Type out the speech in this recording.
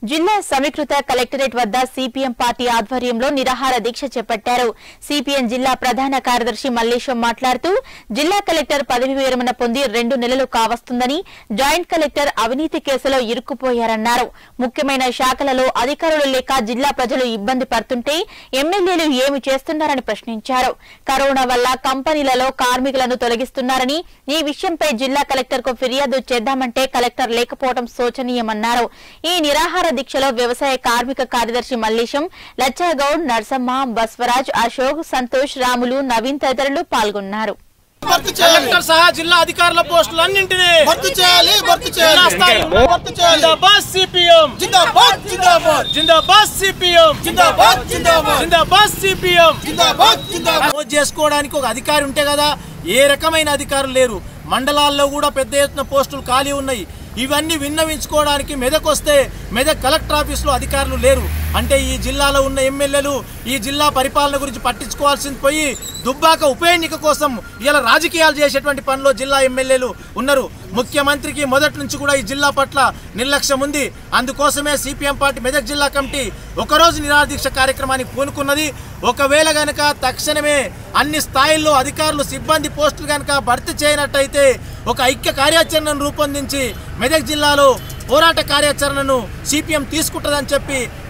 జిల్లా సమీకృత కలెక్టరేట్ వద్ద సిపిఎం పార్టీ ఆధ్వర్యంలో నిరాహార దీక్ష చేపట్టారు సిపిఎం జిల్లా ప్రధాన కార్యదర్శి మల్లేశం మాట్లాడుతూ జిల్లా కలెక్టర్ పదవి విరమణ పొంది రెండు నెలలు కావస్తుందని జాయింట్ కలెక్టర్ అవినీతి కేసులో ఇరుక్కుపోయారన్నారు ముఖ్యమైన శాఖలలో అధికారులు లేక జిల్లా ప్రజలు ఇబ్బంది పడుతుంటే ఎమ్మెల్యేలు ఏమి చేస్తున్నారని ప్రశ్నించారు కరోనా వల్ల కంపెనీలలో కార్మికులను తొలగిస్తున్నారని ఈ విషయంపై జిల్లా కలెక్టర్ కు ఫిర్యాదు చేద్దామంటే కలెక్టర్ లేకపోవడం శోచనీయమన్నారు ఈ నిరాహార దీక్షలో వ్యవసాయ కార్మిక కార్యదర్శి మల్లేశం లచ్చాగౌడ్ నర్సమ్మ బస్వరాజ్ అశోక్ సంతోష్ రాములు నవీన్ తదితరులు పాల్గొన్నారు భర్తీ చేయాలి కలెక్టర్ సహా జిల్లా అధికారుల పోస్టులన్నింటినీ భర్తీ చేయాలి భర్తీ జిల్లా చేయాలి స్థాయిలో భర్తీ చేయాలి జిందాబాద్ సిపిఎం జిందాబాద్ జిందాబాద్ జిందాబాద్ సిపిఎం జిందాబాద్ జిందాబాద్ జిందాబాద్ సిపిఎం జిందాబాద్ జిందాబాద్ నమోదు చేసుకోవడానికి ఒక అధికారి ఉంటే కదా ఏ రకమైన అధికారులు లేరు మండలాల్లో కూడా పెద్ద ఎత్తున పోస్టులు ఖాళీ ఉన్నాయి ఇవన్నీ విన్నవించుకోవడానికి మెదక్ వస్తే మెదక్ కలెక్టర్ ఆఫీస్లో అధికారులు లేరు అంటే ఈ జిల్లాలో ఉన్న ఎమ్మెల్యేలు ఈ జిల్లా పరిపాలన గురించి పట్టించుకోవాల్సింది పోయి దుబ్బాక ఉప ఎన్నిక కోసం ఇలా రాజకీయాలు చేసేటువంటి పనిలో జిల్లా ఎమ్మెల్యేలు ఉన్నారు ముఖ్యమంత్రికి మొదటి నుంచి కూడా ఈ జిల్లా పట్ల నిర్లక్ష్యం ఉంది అందుకోసమే సిపిఎం పార్టీ మెదక్ జిల్లా కమిటీ ఒకరోజు నిరాదీక్ష కార్యక్రమానికి పూనుకున్నది ఒకవేళ గనక తక్షణమే అన్ని స్థాయిల్లో అధికారులు సిబ్బంది పోస్టులు గనక భర్తీ చేయనట్టయితే ఒక ఐక్య కార్యాచరణను రూపొందించి మెదక్ జిల్లాలో పోరాట కార్యాచరణను సిపిఎం తీసుకుంటుందని చెప్పి